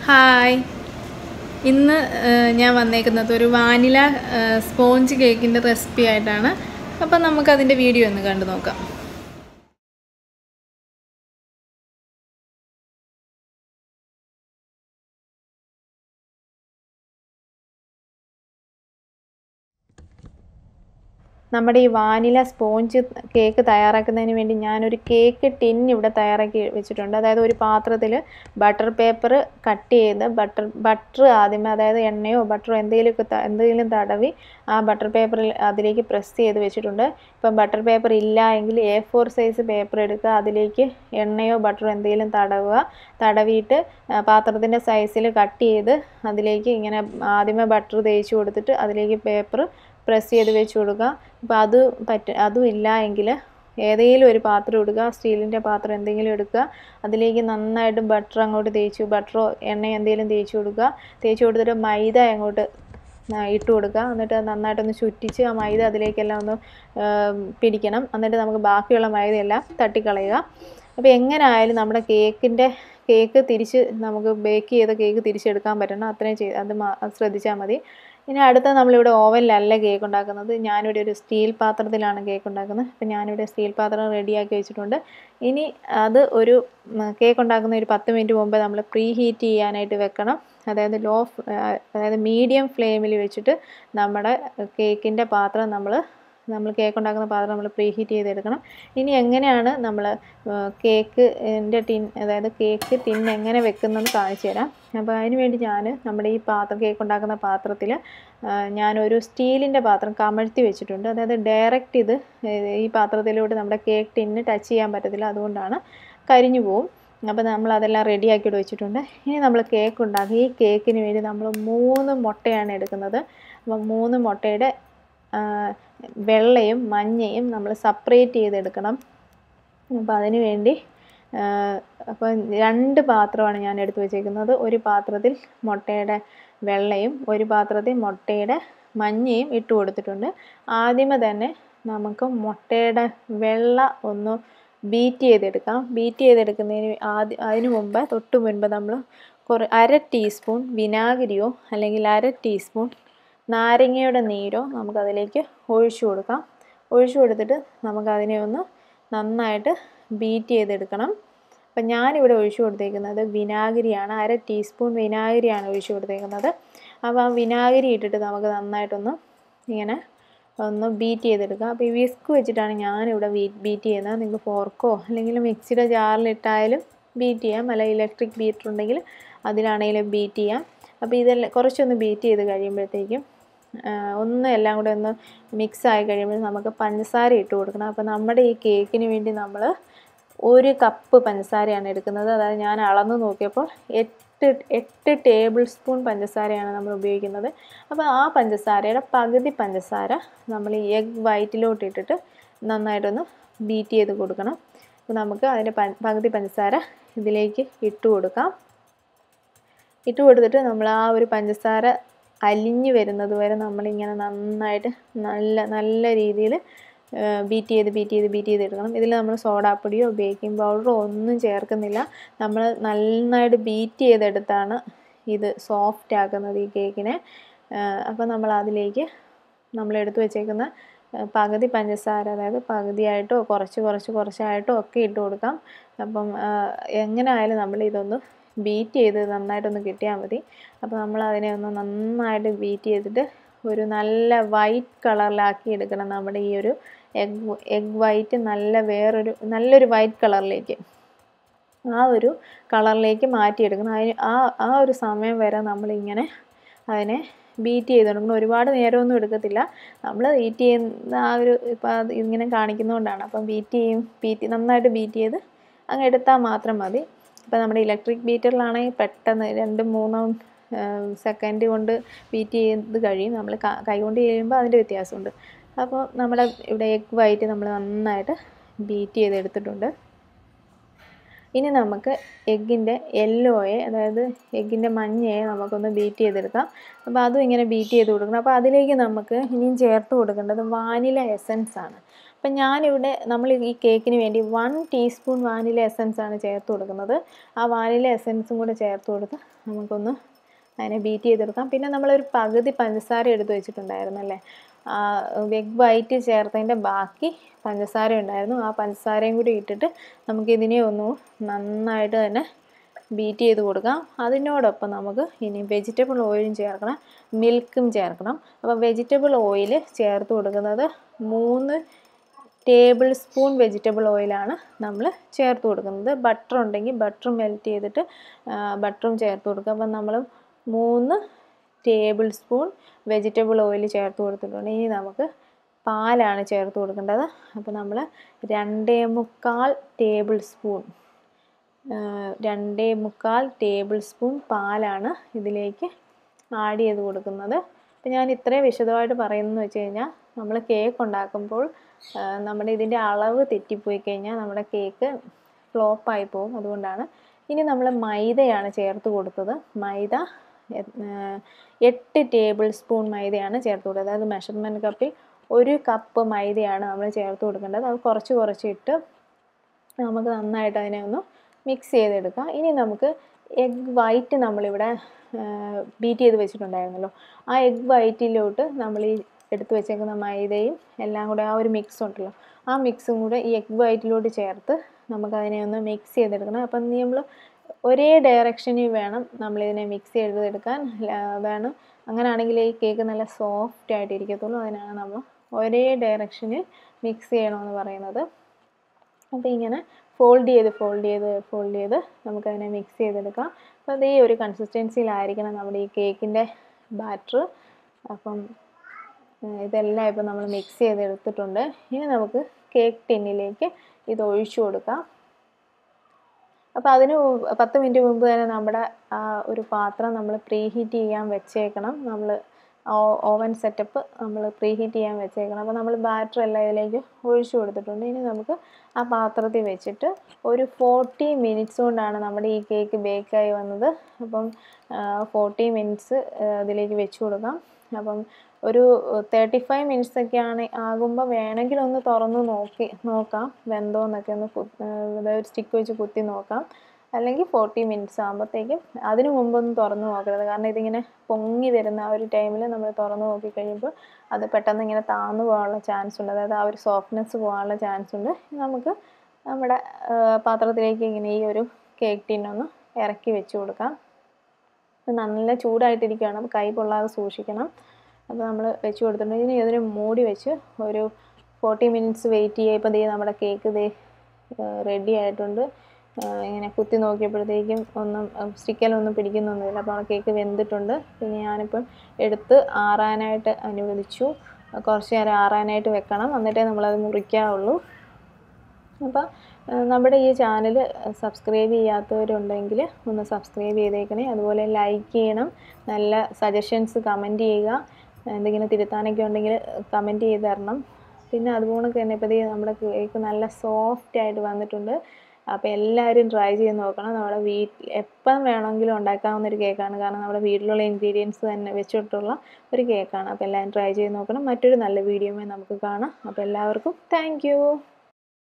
hi ഇന്ന് ഏഹ്, ഞാൻ വന്നേക്കുന്നത് ഒരു വാനില ഏഹ്, സ്പോഞ്ച് കേക്കിൻ്റെ റെസിപ്പി ആയിട്ടാണ് അപ്പം നമുക്കതിൻ്റെ വീഡിയോ ഒന്ന് കണ്ടു നോക്കാം നമ്മുടെ ഈ വാനില സ്പോഞ്ച് കേക്ക് തയ്യാറാക്കുന്നതിന് വേണ്ടി ഞാനൊരു കേക്ക് ടിൻ ഇവിടെ തയ്യാറാക്കി വെച്ചിട്ടുണ്ട് അതായത് ഒരു പാത്രത്തിൽ ബട്ടർ പേപ്പർ കട്ട് ചെയ്ത് ബട്ടർ ബട്ടർ ആദ്യമേ അതായത് എണ്ണയോ ബട്ടറോ എന്തെങ്കിലുമൊക്കെ ത- എന്തെങ്കിലും തടവി ആ ബട്ടർ പേപ്പറിൽ അതിലേക്ക് പ്രസ് ചെയ്ത് വെച്ചിട്ടുണ്ട് ഇപ്പം ബട്ടർ പേപ്പർ ഇല്ല എങ്കിൽ എ ഫോർ സൈസ് പേപ്പർ എടുക്കുക അതിലേക്ക് എണ്ണയോ ബട്ടറോ എന്തെങ്കിലും തടവുക തടവിയിട്ട് പാത്രത്തിൻ്റെ സൈസിൽ കട്ട് ചെയ്ത് അതിലേക്ക് ഇങ്ങനെ ആദ്യമേ ബട്ടർ തേച്ച് കൊടുത്തിട്ട് അതിലേക്ക് പേപ്പർ പ്രസ് ചെയ്ത് വെച്ച് കൊടുക്കുക അപ്പോൾ അത് പറ്റ അതും ഇല്ല എങ്കിൽ ഏതെങ്കിലും ഒരു പാത്രം എടുക്കുക സ്റ്റീലിൻ്റെ പാത്രം എന്തെങ്കിലും എടുക്കുക അതിലേക്ക് നന്നായിട്ട് ബട്ടർ അങ്ങോട്ട് തേച്ചു ബട്ടറോ എണ്ണ എന്തെങ്കിലും തേച്ച് കൊടുക്കുക തേച്ച് കൊടുത്തിട്ട് മൈദ അങ്ങോട്ട് ആ, ഇട്ട് കൊടുക്കുക എന്നിട്ട് അത് നന്നായിട്ടൊന്ന് ചുറ്റിച്ച് ആ മൈദ അതിലേക്കെല്ലാം ഒന്ന് ആ, പിടിക്കണം എന്നിട്ട് നമുക്ക് ബാക്കിയുള്ള മൈദയെല്ലാം തട്ടിക്കളയുക അപ്പോൾ എങ്ങനെ ആയാലും നമ്മുടെ കേക്കിൻ്റെ കേക്ക് തിരിച്ച് നമുക്ക് ബേക്ക് ചെയ്ത കേക്ക് തിരിച്ചെടുക്കാൻ പറ്റണം അത്രയും ചെയ്ത് അത് മാ- അത് ശ്രദ്ധിച്ചാൽ മതി ഇനി അടുത്ത നമ്മളിവിടെ ഓവനിലല്ല കേക്ക് ഉണ്ടാക്കുന്നത് ഞാനിവിടെ ഒരു സ്റ്റീൽ പാത്രത്തിലാണ് കേക്ക് ഉണ്ടാക്കുന്നത് അപ്പം ഞാനിവിടെ സ്റ്റീൽ പാത്രം റെഡിയാക്കി വെച്ചിട്ടുണ്ട് ഇനി അത് ഒരു ഉം, കേക്ക് ഉണ്ടാക്കുന്ന ഒരു പത്ത് മിനിറ്റ് മുമ്പ് നമ്മൾ പ്രീ ഹീറ്റ് ചെയ്യാനായിട്ട് വെക്കണം അതായത് ലോ അതായത് മീഡിയം ഫ്ലെയിമിൽ വെച്ചിട്ട് നമ്മുടെ കേക്കിൻ്റെ പാത്രം നമ്മൾ നമ്മൾ കേക്ക് ഉണ്ടാക്കുന്ന പാത്രം നമ്മൾ പ്രീ ഹീറ്റ് ചെയ്തെടുക്കണം ഇനി എങ്ങനെയാണ് നമ്മൾ കേക്കിൻ്റെ ടിൻ അതായത് കേക്ക് ടിൻ എങ്ങനെ വെക്കുന്നതെന്ന് കാണിച്ചു തരാം അപ്പോൾ അതിന് വേണ്ടി ഞാൻ നമ്മുടെ ഈ പാത്രം കേക്ക് ഉണ്ടാക്കുന്ന പാത്രത്തിൽ ഞാനൊരു സ്റ്റീലിൻ്റെ പാത്രം കമഴ്ത്തി വെച്ചിട്ടുണ്ട് അതായത് ഡയറക്റ്റ് ഇത് ഏഹ് ഈ പാത്രത്തിലൂടെ നമ്മുടെ കേക്ക് ടിന്ന് ടച്ച് ചെയ്യാൻ പറ്റത്തില്ല അതുകൊണ്ടാണ് കരിഞ്ഞു പോവും അപ്പോൾ നമ്മൾ അതെല്ലാം റെഡിയാക്കിയിട്ട് വെച്ചിട്ടുണ്ട് ഇനി നമ്മൾ കേക്ക് ഉണ്ടാക്കി ഈ കേക്കിന് വേണ്ടി നമ്മൾ മൂന്ന് മുട്ടയാണ് എടുക്കുന്നത് അപ്പോൾ മൂന്ന് മുട്ടയുടെ ആ, വെള്ളയും മഞ്ഞയും നമ്മൾ സെപ്പറേറ്റ് ചെയ്തെടുക്കണം അപ്പോൾ അതിന് വേണ്ടി അപ്പോൾ രണ്ട് പാത്രമാണ് ഞാൻ എടുത്ത് വെച്ചേക്കുന്നത് ഒരു പാത്രത്തിൽ മുട്ടയുടെ വെള്ളയും ഒരു പാത്രത്തിൽ മുട്ടയുടെ മഞ്ഞയും ഇട്ട് കൊടുത്തിട്ടുണ്ട് ആദ്യമേ തന്നെ നമുക്ക് മുട്ടയുടെ വെള്ള ഒന്ന് ബീറ്റ് ചെയ്തെടുക്കാം ബീറ്റ് ചെയ്തെടുക്കുന്നതിന് ആദ്യം അതിന് മുമ്പ് തൊട്ട് മുൻപ് നമ്മൾ കുറേ അര ടീസ്പൂൺ വിനാഗിരിയോ അല്ലെങ്കിൽ അര ടീസ്പൂൺ നാരങ്ങയുടെ നീരോ നമുക്കതിലേക്ക് ഒഴിച്ചു കൊടുക്കാം ഒഴിച്ചു കൊടുത്തിട്ട് നമുക്കതിനെ ഒന്ന് നന്നായിട്ട് ബീറ്റ് ചെയ്തെടുക്കണം അപ്പം ഞാനിവിടെ ഒഴിച്ചു കൊടുത്തേക്കുന്നത് വിനാഗിരിയാണ് അര ടീസ്പൂൺ വിനാഗിരിയാണ് ഒഴിച്ചു കൊടുത്തേക്കുന്നത് അപ്പോൾ ആ വിനാഗിരി ഇട്ടിട്ട് നമുക്ക് നന്നായിട്ടൊന്ന് ഇങ്ങനെ ഒന്ന് ബീറ്റ് ചെയ്തെടുക്കുക അപ്പോൾ ഈ വിസ്ക് വെച്ചിട്ടാണ് ഞാനിവിടെ ബീറ്റ് ചെയ്യുന്നത് നിങ്ങൾക്ക് ഫോർക്കോ അല്ലെങ്കിൽ മിക്സിയുടെ ജാറിലിട്ടായാലും ബീറ്റ് ചെയ്യാം അല്ല ഇലക്ട്രിക് ബീറ്റർ ഉണ്ടെങ്കിൽ അതിലാണെങ്കിലും ബീറ്റ് ചെയ്യാം അപ്പോൾ ഇതെല്ലാം കുറച്ചൊന്ന് ബീറ്റ് ചെയ്ത് കഴിയുമ്പോഴത്തേക്കും ആ, ഒന്ന് എല്ലാം കൂടെ ഒന്ന് മിക്സ് ആയി കഴിയുമ്പോൾ നമുക്ക് പഞ്ചസാര ഇട്ട് കൊടുക്കണം അപ്പോൾ നമ്മുടെ ഈ കേക്കിന് വേണ്ടി നമ്മൾ ഒരു കപ്പ് പഞ്ചസാരയാണ് എടുക്കുന്നത് അതായത് ഞാൻ അളന്ന് നോക്കിയപ്പോൾ എട്ട് എട്ട് ടേബിൾ സ്പൂൺ പഞ്ചസാരയാണ് നമ്മൾ ഉപയോഗിക്കുന്നത് അപ്പോൾ ആ പഞ്ചസാരയുടെ പകുതി പഞ്ചസാര നമ്മൾ ഈ എഗ് വൈറ്റിലോട്ട് ഇട്ടിട്ട് നന്നായിട്ടൊന്ന് ബീറ്റ് ചെയ്ത് കൊടുക്കണം അപ്പോൾ നമുക്ക് അതിൻ്റെ പ പകുതി പഞ്ചസാര ഇതിലേക്ക് ഇട്ട് കൊടുക്കാം ഇട്ട് കൊടുത്തിട്ട് നമ്മൾ ആ ഒരു പഞ്ചസാര അലിഞ്ഞ് വരുന്നത് വരെ നമ്മളിങ്ങനെ നന്നായിട്ട് നല്ല നല്ല രീതിയിൽ ബീറ്റ് ചെയ്ത് ബീറ്റ് ചെയ്ത് ബീറ്റ് ചെയ്ത് എടുക്കണം ഇതിൽ നമ്മൾ സോഡാപ്പൊടിയോ ബേക്കിംഗ് പൗഡറോ ഒന്നും ചേർക്കുന്നില്ല നമ്മൾ നന്നായിട്ട് ബീറ്റ് ചെയ്തെടുത്താണ് ഇത് സോഫ്റ്റ് ആക്കുന്നത് ഈ കേക്കിനെ അപ്പോൾ നമ്മൾ അതിലേക്ക് നമ്മൾ എടുത്തു വെച്ചേക്കുന്ന ആ, പകുതി പഞ്ചസാര അതായത് പകുതിയായിട്ടോ കുറച്ച് കുറച്ച് കുറച്ചായിട്ടോ ഒക്കെ ഇട്ട് കൊടുക്കാം അപ്പം ആ, എങ്ങനെ ആയാലും നമ്മൾ ഇതൊന്ന് ബീറ്റ് ചെയ്ത് നന്നായിട്ടൊന്ന് കിട്ടിയാൽ മതി അപ്പോൾ നമ്മൾ അതിനെ ഒന്ന് നന്നായിട്ട് ബീറ്റ് ചെയ്തിട്ട് ഒരു നല്ല വൈറ്റ് കളറിലാക്കി എടുക്കണം നമ്മുടെ ഈ ഒരു എഗ് എഗ് വൈറ്റ് നല്ല വേറൊരു നല്ലൊരു വൈറ്റ് കളറിലേക്ക് ആ ഒരു കളറിലേക്ക് മാറ്റിയെടുക്കണം അതിന് ആ ആ ഒരു സമയം വരെ നമ്മളിങ്ങനെ അതിനെ ബീറ്റ് ചെയ്തെടുക്കണം ഒരുപാട് നേരമൊന്നും എടുക്കത്തില്ല നമ്മൾ ബീറ്റ് ചെയ്യുന്ന ആ ഒരു ഇപ്പം അത് ഇങ്ങനെ കാണിക്കുന്നതുകൊണ്ടാണ് അപ്പം ബീറ്റ് ചെയ്യും ബീറ്റ് നന്നായിട്ട് ബീറ്റ് ചെയ്ത് അങ്ങ് എടുത്താൽ മാത്രം മതി ഇപ്പോൾ നമ്മുടെ ഇലക്ട്രിക് ബീറ്ററിലാണെങ്കിൽ പെട്ടെന്ന് രണ്ടും മൂന്നും സെക്കൻഡ് കൊണ്ട് ബീറ്റ് ചെയ്ത് കഴിയും നമ്മൾ കൈ കൊണ്ട് ചെയ്യുമ്പോൾ അതിൻ്റെ വ്യത്യാസമുണ്ട് അപ്പോൾ നമ്മുടെ ഇവിടെ എഗ് വൈറ്റ് നമ്മൾ നന്നായിട്ട് ബീറ്റ് ചെയ്തെടുത്തിട്ടുണ്ട് ഇനി നമുക്ക് എഗ്ഗിൻ്റെ യെല്ലോയെ അതായത് എഗ്ഗിൻ്റെ മഞ്ഞയെ നമുക്കൊന്ന് ബീറ്റ് ചെയ്തെടുക്കാം അപ്പോൾ അതും ഇങ്ങനെ ബീറ്റ് ചെയ്ത് കൊടുക്കണം അപ്പോൾ അതിലേക്ക് നമുക്ക് ഇനിയും ചേർത്ത് കൊടുക്കേണ്ടത് വാനില എസൻസ് ആണ് അപ്പം ഞാനിവിടെ നമ്മൾ ഈ കേക്കിന് വേണ്ടി വൺ ടീസ്പൂൺ വാനില എസൻസ് ആണ് ചേർത്ത് കൊടുക്കുന്നത് ആ വാനില എസൻസും കൂടെ ചേർത്ത് കൊടുത്ത് നമുക്കൊന്ന് അതിനെ ബീറ്റ് ചെയ്തെടുക്കാം പിന്നെ നമ്മളൊരു പകുതി പഞ്ചസാര എടുത്ത് വെച്ചിട്ടുണ്ടായിരുന്നല്ലേ എഗ് വൈറ്റ് ചേർത്തതിൻ്റെ ബാക്കി പഞ്ചസാര ഉണ്ടായിരുന്നു ആ പഞ്ചസാരയും കൂടി ഇട്ടിട്ട് നമുക്കിതിനെ ഒന്ന് നന്നായിട്ട് തന്നെ ബീറ്റ് ചെയ്ത് കൊടുക്കാം അതിനോടൊപ്പം നമുക്ക് ഇനി വെജിറ്റബിൾ ഓയിലും ചേർക്കണം മിൽക്കും ചേർക്കണം അപ്പോൾ വെജിറ്റബിൾ ഓയിൽ ചേർത്ത് കൊടുക്കുന്നത് മൂന്ന് ടേബിൾ സ്പൂൺ വെജിറ്റബിൾ ഓയിലാണ് നമ്മൾ ചേർത്ത് കൊടുക്കുന്നത് ബട്ടർ ഉണ്ടെങ്കിൽ ബട്ടർ മെൽറ്റ് ചെയ്തിട്ട് ബട്ടറും ചേർത്ത് കൊടുക്കുക അപ്പം നമ്മൾ മൂന്ന് ടേബിൾ സ്പൂൺ വെജിറ്റബിൾ ഓയിൽ ചേർത്ത് കൊടുത്തിട്ടുണ്ട് ഇനി നമുക്ക് പാലാണ് ചേർത്ത് കൊടുക്കേണ്ടത് അപ്പോൾ നമ്മൾ രണ്ടേ മുക്കാൽ ടേബിൾ സ്പൂൺ രണ്ടേ മുക്കാൽ ടേബിൾ സ്പൂൺ പാലാണ് ഇതിലേക്ക് ആഡ് ചെയ്ത് കൊടുക്കുന്നത് അപ്പോൾ ഞാൻ ഇത്രയും വിശദമായിട്ട് പറയുന്നതെന്ന് വെച്ച് കഴിഞ്ഞാൽ നമ്മൾ കേക്ക് ഉണ്ടാക്കുമ്പോൾ നമ്മുടെ ഇതിൻ്റെ അളവ് തെറ്റിപ്പോയി കഴിഞ്ഞാൽ നമ്മുടെ കേക്ക് ഫ്ലോപ്പായി പോകും അതുകൊണ്ടാണ് ഇനി നമ്മൾ മൈദയാണ് ചേർത്ത് കൊടുത്തത് മൈദ എട്ട് ടേബിൾ സ്പൂൺ മൈദയാണ് ചേർത്ത് കൊടുത്തത് അതായത് മെഷർമെൻറ്റ് കപ്പിൽ ഒരു കപ്പ് മൈദയാണ് നമ്മൾ ചേർത്ത് കൊടുക്കേണ്ടത് അത് കുറച്ച് കുറച്ച് ഇട്ട് നമുക്ക് നന്നായിട്ട് അതിനെ ഒന്ന് മിക്സ് ചെയ്തെടുക്കാം ഇനി നമുക്ക് എഗ് വൈറ്റ് നമ്മളിവിടെ ബീറ്റ് ചെയ്ത് വെച്ചിട്ടുണ്ടായിരുന്നല്ലോ ആ എഗ് വൈറ്റിലോട്ട് നമ്മൾ ഈ എടുത്ത് വെച്ചേക്കുന്ന മൈദയും എല്ലാം കൂടെ ആ ഒരു മിക്സ് ഉണ്ടല്ലോ ആ മിക്സും കൂടെ ഈ എഗ് വൈറ്റിലോട്ട് ചേർത്ത് നമുക്കതിനെ ഒന്ന് മിക്സ് ചെയ്തെടുക്കണം അപ്പം നമ്മൾ ഒരേ ഡയറക്ഷനിൽ വേണം നമ്മളിതിനെ മിക്സ് ചെയ്തെടുക്കാൻ അതാണ് അങ്ങനെയാണെങ്കിൽ ഈ കേക്ക് നല്ല സോഫ്റ്റ് ആയിട്ട് ഇരിക്കത്തുള്ളൂ അതിനാണ് നമ്മൾ ഒരേ ഡയറക്ഷനിൽ മിക്സ് ചെയ്യണമെന്ന് പറയുന്നത് അപ്പോൾ ഇങ്ങനെ ഫോൾഡ് ചെയ്ത് ഫോൾഡ് ചെയ്ത് ഫോൾഡ് ചെയ്ത് നമുക്കതിനെ മിക്സ് ചെയ്തെടുക്കാം അപ്പോൾ അത് ഈ ഒരു കൺസിസ്റ്റൻസിയിലായിരിക്കണം നമ്മുടെ ഈ കേക്കിൻ്റെ ബാറ്റർ അപ്പം ഇതെല്ലാം ഇപ്പം നമ്മൾ മിക്സ് ചെയ്തെടുത്തിട്ടുണ്ട് ഇനി നമുക്ക് കേക്ക് ടിന്നിലേക്ക് ഇത് ഒഴിച്ചു കൊടുക്കാം അപ്പോൾ അതിന് പത്ത് മിനിറ്റ് മുമ്പ് തന്നെ നമ്മുടെ ആ ഒരു പാത്രം നമ്മൾ പ്രീ ഹീറ്റ് ചെയ്യാൻ വെച്ചേക്കണം നമ്മൾ ഓവൻ സെറ്റപ്പ് നമ്മൾ പ്രീ ഹീറ്റ് ചെയ്യാൻ വെച്ചേക്കണം അപ്പോൾ നമ്മൾ ബാറ്റർ എല്ലാം ഇതിലേക്ക് ഒഴിച്ചു കൊടുത്തിട്ടുണ്ട് ഇനി നമുക്ക് ആ പാത്രത്തിൽ വെച്ചിട്ട് ഒരു ഫോർട്ടി മിനിറ്റ്സ് കൊണ്ടാണ് നമ്മുടെ ഈ കേക്ക് ബേക്കായി വന്നത് അപ്പം ഫോർട്ടി മിനിറ്റ്സ് അതിലേക്ക് വെച്ച് കൊടുക്കാം അപ്പം ഒരു തേർട്ടി ഫൈവ് മിനിറ്റ്സ് ഒക്കെ ആണ് ആകുമ്പോൾ വേണമെങ്കിൽ ഒന്ന് തുറന്ന് നോക്കി നോക്കാം വെന്തോന്നൊക്കെ ഒന്ന് അതായത് സ്റ്റിക്ക് വെച്ച് കുത്തി നോക്കാം അല്ലെങ്കിൽ ഫോർട്ടി മിനിറ്റ്സ് ആകുമ്പോഴത്തേക്കും അതിനു മുമ്പൊന്നും തുറന്ന് നോക്കരുത് കാരണം ഇതിങ്ങനെ പൊങ്ങി വരുന്ന ആ ഒരു ടൈമിൽ നമ്മൾ തുറന്ന് നോക്കി കഴിയുമ്പോൾ അത് പെട്ടെന്ന് ഇങ്ങനെ താന്നു പോകാനുള്ള ചാൻസ് ഉണ്ട് അതായത് ആ ഒരു സോഫ്റ്റ്നെസ് പോകാനുള്ള ചാൻസ് ഉണ്ട് നമുക്ക് നമ്മുടെ പാത്രത്തിലേക്ക് ഇങ്ങനെ ഈ ഒരു കേക്ക് ടിന്നൊന്ന് ഇറക്കി വെച്ച് കൊടുക്കാം നല്ല ചൂടായിട്ടിരിക്കുകയാണ് അപ്പോൾ കൈ പൊള്ളാതെ സൂക്ഷിക്കണം അപ്പോൾ നമ്മൾ വെച്ച് കൊടുത്തിട്ടുണ്ട് ഇനി അതിന് മൂടി വെച്ച് ഒരു ഫോർട്ടി മിനിറ്റ്സ് വെയിറ്റ് ചെയ്യുക ഇപ്പോൾ ദേ നമ്മുടെ കേക്ക് ദേ റെഡി ആയിട്ടുണ്ട് ഇങ്ങനെ കുത്തി നോക്കിയപ്പോഴത്തേക്കും ഒന്നും സ്റ്റിക്കലൊന്നും പിടിക്കുന്നൊന്നുമില്ല അപ്പോൾ നമ്മുടെ കേക്ക് വെന്തിട്ടുണ്ട് പിന്നെ ഞാനിപ്പം എടുത്ത് ആറാനായിട്ട് അനുവദിച്ചു കുറച്ച് നേരം ആറാനായിട്ട് വെക്കണം എന്നിട്ടേ നമ്മളത് മുറിക്കാവുള്ളൂ അപ്പോൾ നമ്മുടെ ഈ ചാനൽ സബ്സ്ക്രൈബ് ചെയ്യാത്തവരുണ്ടെങ്കിൽ ഒന്ന് സബ്സ്ക്രൈബ് ചെയ്തേക്കണേ അതുപോലെ ലൈക്ക് ചെയ്യണം നല്ല സജഷൻസ് കമൻറ്റ് ചെയ്യുക എന്തെങ്കിലും തിരുത്താനൊക്കെ ഉണ്ടെങ്കിൽ കമൻറ്റ് ചെയ്ത് തരണം പിന്നെ അതുപോലെ തന്നെ ഇപ്പോൾ നമ്മുടെ കേക്ക് നല്ല സോഫ്റ്റ് ആയിട്ട് വന്നിട്ടുണ്ട് അപ്പോൾ എല്ലാവരും ട്രൈ ചെയ്ത് നോക്കണം നമ്മുടെ വീട്ടിൽ എപ്പം വേണമെങ്കിലും ഉണ്ടാക്കാവുന്ന ഒരു കേക്കാണ് കാരണം നമ്മുടെ വീട്ടിലുള്ള ഇൻഗ്രീഡിയൻസ് തന്നെ വെച്ചിട്ടുള്ള ഒരു കേക്കാണ് അപ്പോൾ എല്ലാവരും ട്രൈ ചെയ്ത് നോക്കണം മറ്റൊരു നല്ല വീഡിയോയുമായി നമുക്ക് കാണാം അപ്പോൾ എല്ലാവർക്കും താങ്ക്